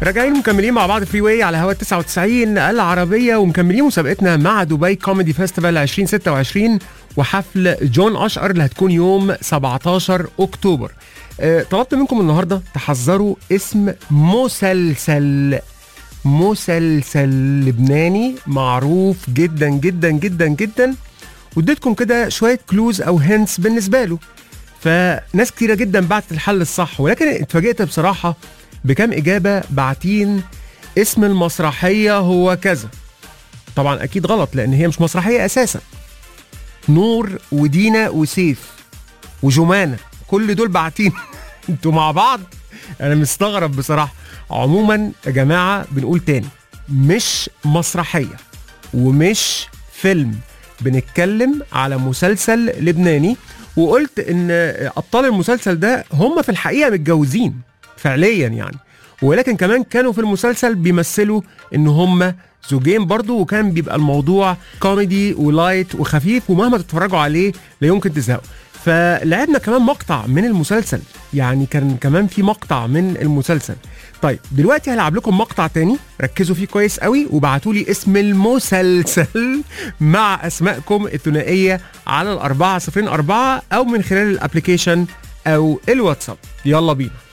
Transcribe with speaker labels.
Speaker 1: راجعين ومكملين مع بعض فري واي على هوا 99 العربية ومكملين مسابقتنا مع دبي كوميدي فيستيفال 2026 وحفل جون أشقر اللي هتكون يوم 17 أكتوبر آه، طلبت منكم النهاردة تحذروا اسم مسلسل مسلسل لبناني معروف جدا جدا جدا جدا واديتكم كده شوية كلوز أو هنتس بالنسبة له فناس كتيرة جدا بعتت الحل الصح ولكن اتفاجئت بصراحة بكم إجابة بعتين اسم المسرحية هو كذا طبعا أكيد غلط لأن هي مش مسرحية أساسا نور ودينا وسيف وجمانة كل دول باعتين انتوا مع بعض انا مستغرب بصراحه عموما يا جماعه بنقول تاني مش مسرحيه ومش فيلم بنتكلم على مسلسل لبناني وقلت ان ابطال المسلسل ده هم في الحقيقه متجوزين فعليا يعني ولكن كمان كانوا في المسلسل بيمثلوا ان هم زوجين برضو وكان بيبقى الموضوع كوميدي ولايت وخفيف ومهما تتفرجوا عليه لا يمكن تزهقوا فلعبنا كمان مقطع من المسلسل يعني كان كمان في مقطع من المسلسل طيب دلوقتي هلعب لكم مقطع تاني ركزوا فيه كويس قوي وبعتوا لي اسم المسلسل مع اسمائكم الثنائيه على الأربعة صفرين أربعة أو من خلال الابليكيشن أو الواتساب يلا بينا